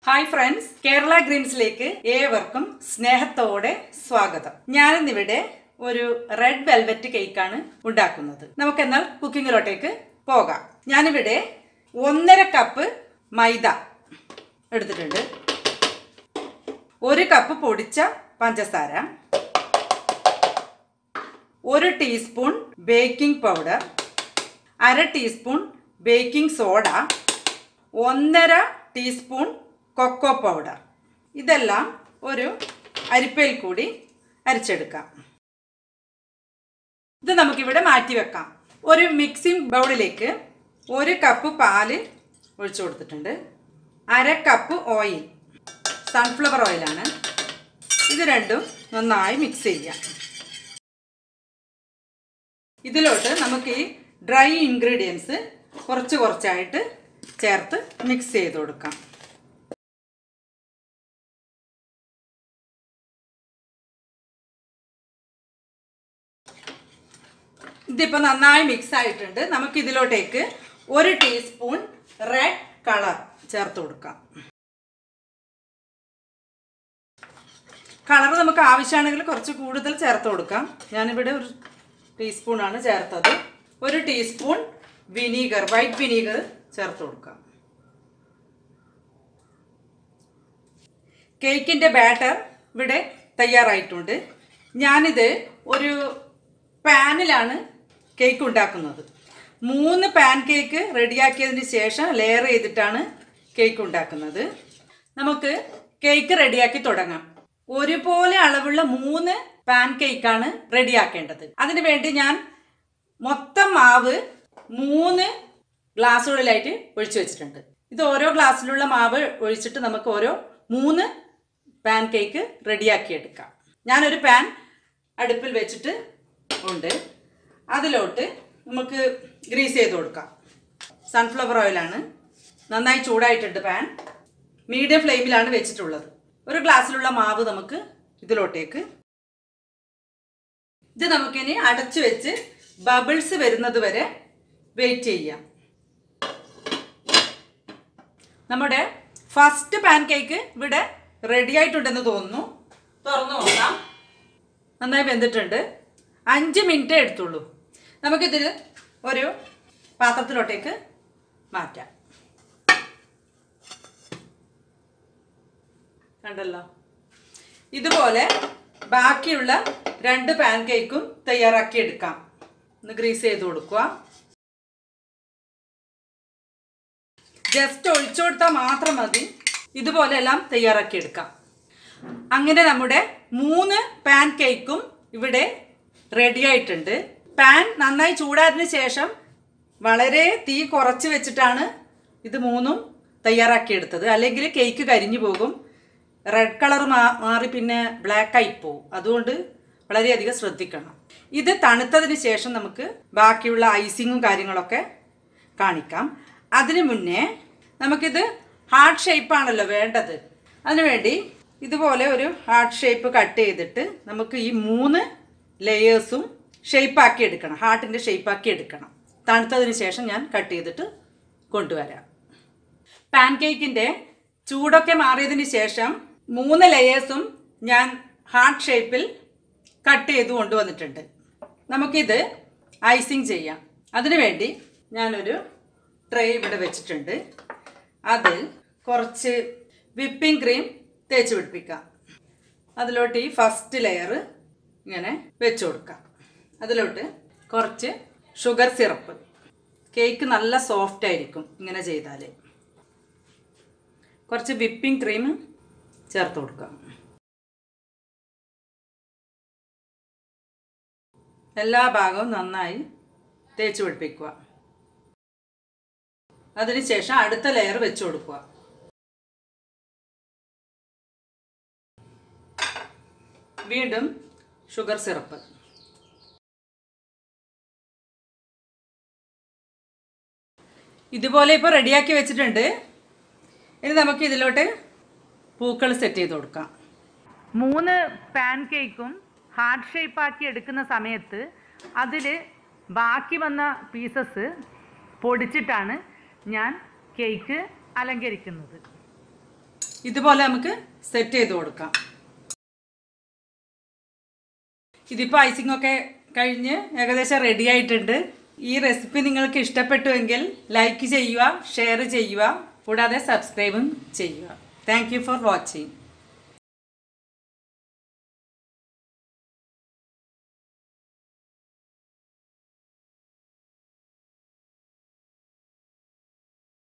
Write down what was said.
hi friends Kerala ഗ്രീൻസിലേക്ക് ഏവർക്കും സ്നേഹത്തോടെ സ്വാഗതം ഞാനിന്നിവിടെ ഒരു റെഡ് വെൽവെറ്റ് കേക്കാണ് ഉണ്ടാക്കുന്നത് നമുക്കെന്നാൽ കുക്കിങ്ങിലോട്ടേക്ക് പോകാം ഞാനിവിടെ ഒന്നര കപ്പ് മൈദ എടുത്തിട്ടുണ്ട് ഒരു കപ്പ് പൊടിച്ച പഞ്ചസാര ഒരു ടീസ്പൂൺ ബേക്കിംഗ് പൗഡർ അര ടീസ്പൂൺ ബേക്കിംഗ് സോഡ ഒന്നര ടീസ്പൂൺ കൊക്കോ പൗഡർ ഇതെല്ലാം ഒരു അരിപ്പയിൽ കൂടി അരിച്ചെടുക്കാം ഇത് നമുക്കിവിടെ മാറ്റി വെക്കാം ഒരു മിക്സിംഗ് ബൗളിലേക്ക് ഒരു കപ്പ് പാല് ഒഴിച്ചു കൊടുത്തിട്ടുണ്ട് അര കപ്പ് ഓയിൽ സൺഫ്ലവർ ഓയിലാണ് ഇത് രണ്ടും നന്നായി മിക്സ് ചെയ്യാം ഇതിലോട്ട് നമുക്ക് ഈ ഡ്രൈ ഇൻഗ്രീഡിയൻസ് കുറച്ച് കുറച്ചായിട്ട് ചേർത്ത് മിക്സ് ചെയ്ത് കൊടുക്കാം ഇതിപ്പോൾ നന്നായി മിക്സ് ആയിട്ടുണ്ട് നമുക്ക് ഇതിലോട്ടേക്ക് ഒരു ടീസ്പൂൺ റെഡ് കളർ ചേർത്ത് കൊടുക്കാം കളർ നമുക്ക് ആവശ്യമാണെങ്കിൽ കുറച്ച് കൂടുതൽ ചേർത്ത് കൊടുക്കാം ഞാനിവിടെ ഒരു ടീസ്പൂണാണ് ചേർത്തത് ഒരു ടീസ്പൂൺ വിനീഗർ വൈറ്റ് വിനീഗർ ചേർത്ത് കൊടുക്കാം കേക്കിൻ്റെ ബാറ്റർ ഇവിടെ തയ്യാറായിട്ടുണ്ട് ഞാനിത് ഒരു പാനിലാണ് കേക്ക് ഉണ്ടാക്കുന്നത് മൂന്ന് പാൻ കേക്ക് റെഡിയാക്കിയതിന് ശേഷം ലെയർ ചെയ്തിട്ടാണ് കേക്ക് ഉണ്ടാക്കുന്നത് നമുക്ക് കേക്ക് റെഡിയാക്കി തുടങ്ങാം ഒരുപോലെ അളവുള്ള മൂന്ന് പാൻ കേക്കാണ് റെഡിയാക്കേണ്ടത് അതിനു വേണ്ടി ഞാൻ മൊത്തം മാവ് മൂന്ന് ഗ്ലാസ്സുകളിലായിട്ട് ഒഴിച്ചു വെച്ചിട്ടുണ്ട് ഇത് ഓരോ ഗ്ലാസ്സിലുള്ള മാവ് ഒഴിച്ചിട്ട് നമുക്ക് ഓരോ മൂന്ന് പാൻ കേക്ക് റെഡിയാക്കി എടുക്കാം ഞാനൊരു പാൻ അടുപ്പിൽ വെച്ചിട്ട് ഉണ്ട് അതിലോട്ട് നമുക്ക് ഗ്രീസ് ചെയ്ത് കൊടുക്കാം സൺഫ്ലവർ ഓയിലാണ് നന്നായി ചൂടായിട്ടുണ്ട് പാൻ മീഡിയം ഫ്ലെയിമിലാണ് വെച്ചിട്ടുള്ളത് ഒരു ഗ്ലാസ്സിലുള്ള മാവ് നമുക്ക് ഇതിലോട്ടേക്ക് ഇത് നമുക്കിനി അടച്ചു വെച്ച് ബബിൾസ് വരുന്നത് വരെ വെയിറ്റ് ചെയ്യാം നമ്മുടെ ഫസ്റ്റ് പാൻ കേക്ക് ഇവിടെ റെഡി ആയിട്ടുണ്ടെന്ന് തോന്നുന്നു തുറന്നു നോക്കാം നന്നായി വെന്തിട്ടുണ്ട് അഞ്ച് മിനിറ്റ് എടുത്തുള്ളൂ നമുക്കിതിൽ ഒരു പാത്രത്തിലോട്ടേക്ക് മാറ്റാം കണ്ടല്ലോ ഇതുപോലെ ബാക്കിയുള്ള രണ്ട് പാൻ കേക്കും തയ്യാറാക്കി എടുക്കാം ഒന്ന് ഗ്രീസ് ചെയ്ത് കൊടുക്കുക ജസ്റ്റ് ഒഴിച്ചു കൊടുത്താൽ മാത്രം മതി ഇതുപോലെ എല്ലാം തയ്യാറാക്കി എടുക്കാം അങ്ങനെ നമ്മുടെ മൂന്ന് പാൻ കേക്കും ഇവിടെ റെഡി ആയിട്ടുണ്ട് പാൻ നന്നായി ചൂടായതിനു ശേഷം വളരെ തീ കുറച്ച് വെച്ചിട്ടാണ് ഇത് മൂന്നും തയ്യാറാക്കിയെടുത്തത് അല്ലെങ്കിൽ കേക്ക് കരിഞ്ഞു പോകും റെഡ് കളർ മാറി പിന്നെ ബ്ലാക്ക് ആയി പോകും അതുകൊണ്ട് വളരെയധികം ശ്രദ്ധിക്കണം ഇത് തണുത്തതിന് ശേഷം നമുക്ക് ബാക്കിയുള്ള ഐസിങ്ങും കാര്യങ്ങളൊക്കെ കാണിക്കാം അതിനു മുന്നേ നമുക്കിത് ഹാർട്ട് ഷേപ്പാണല്ലോ വേണ്ടത് അതിനുവേണ്ടി ഇതുപോലെ ഒരു ഹാർട്ട് ഷേപ്പ് കട്ട് ചെയ്തിട്ട് നമുക്ക് ഈ മൂന്ന് ലെയേഴ്സും ഷേപ്പാക്കി എടുക്കണം ഹാർട്ടിൻ്റെ ഷേപ്പാക്കി എടുക്കണം തണുത്തതിന് ശേഷം ഞാൻ കട്ട് ചെയ്തിട്ട് കൊണ്ടുവരാം പാൻ കേക്കിൻ്റെ ചൂടൊക്കെ മാറിയതിന് ശേഷം മൂന്ന് ലെയേഴ്സും ഞാൻ ഹാർട്ട് ഷേപ്പിൽ കട്ട് ചെയ്ത് കൊണ്ടുവന്നിട്ടുണ്ട് നമുക്കിത് ഐസിങ് ചെയ്യാം അതിനുവേണ്ടി ഞാനൊരു ട്രേ ഇവിടെ വെച്ചിട്ടുണ്ട് അതിൽ കുറച്ച് വിപ്പിംഗ് ക്രീം തേച്ച് പിടിപ്പിക്കാം അതിലോട്ട് ഈ ഫസ്റ്റ് ലെയർ ഇങ്ങനെ വെച്ച് കൊടുക്കാം അതിലോട്ട് കുറച്ച് ഷുഗർ സിറപ്പ് കേക്ക് നല്ല സോഫ്റ്റ് ആയിരിക്കും ഇങ്ങനെ ചെയ്താൽ കുറച്ച് വിപ്പിംഗ് ക്രീം ചേർത്ത് കൊടുക്കാം എല്ലാ ഭാഗവും നന്നായി തേച്ച് പിടിപ്പിക്കുക അതിനുശേഷം അടുത്ത ലെയർ വെച്ച് കൊടുക്കുക വീണ്ടും ഷുഗർ സിറപ്പ് ഇതുപോലെ ഇപ്പോൾ റെഡിയാക്കി വെച്ചിട്ടുണ്ട് ഇനി നമുക്ക് ഇതിലോട്ട് പൂക്കൾ സെറ്റ് ചെയ്ത് കൊടുക്കാം മൂന്ന് പാൻ കേക്കും ഹാർട്ട് ഷേപ്പാക്കി എടുക്കുന്ന സമയത്ത് അതിൽ ബാക്കി വന്ന പീസസ് പൊടിച്ചിട്ടാണ് ഞാൻ കേക്ക് അലങ്കരിക്കുന്നത് ഇതുപോലെ നമുക്ക് സെറ്റ് ചെയ്ത് കൊടുക്കാം ഇതിപ്പോൾ ഐസിംഗ് ഒക്കെ കഴിഞ്ഞ് ഏകദേശം റെഡി ആയിട്ടുണ്ട് ഈ റെസിപ്പി നിങ്ങൾക്ക് ഇഷ്ടപ്പെട്ടുവെങ്കിൽ ലൈക്ക് ചെയ്യുക ഷെയർ ചെയ്യുക കൂടാതെ സബ്സ്ക്രൈബും ചെയ്യുക താങ്ക് യു ഫോർ വാച്ചിങ്